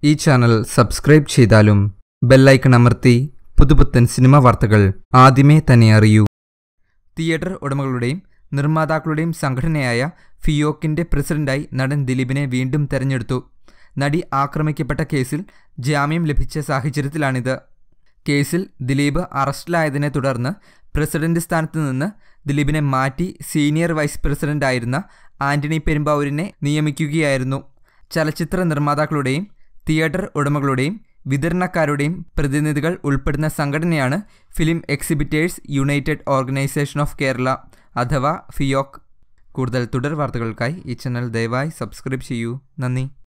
ഈ channel subscribe ചെയ്താലും bell icon അമർത്തി പുതുപുത്തൻ സിനിമ വാർത്തകൾ ആദ്യമേ തന്നെ അറിയൂ തിയേറ്റർ ഉടമകളുടെയും നിർമ്മാതാക്കളുടെയും സംഘടനയായ ഫിയോക്കിന്റെ പ്രസിഡന്റായി നടൻ ദിലീപിനെ വീണ്ടും തെരഞ്ഞെടുത്തു നടി ആക്രമിക്കപ്പെട്ട കേസിൽ ജാമ്യം ലഭിച്ച സാഹചര്യത്തിലാണിത് കേസിൽ ദിലീപ് അറസ്റ്റിലായതിനെ തുടർന്ന് പ്രസിഡന്റ് സ്ഥാനത്ത് നിന്ന് ദിലീപിനെ മാറ്റി സീനിയർ വൈസ് പ്രസിഡന്റായിരുന്ന ആന്റണി പെരുമ്പാവൂരിനെ നിയമിക്കുകയായിരുന്നു ചലച്ചിത്ര നിർമ്മാതാക്കളുടെയും തിയേറ്റർ ഉടമകളുടെയും വിതരണക്കാരുടെയും പ്രതിനിധികൾ ഉൾപ്പെടുന്ന സംഘടനയാണ് film exhibitors united organisation of Kerala അഥവാ ഫിയോക് കൂടുതൽ തുടർ വാർത്തകൾക്കായി ഈ ചാനൽ ദയവായി സബ്സ്ക്രൈബ് ചെയ്യൂ നന്ദി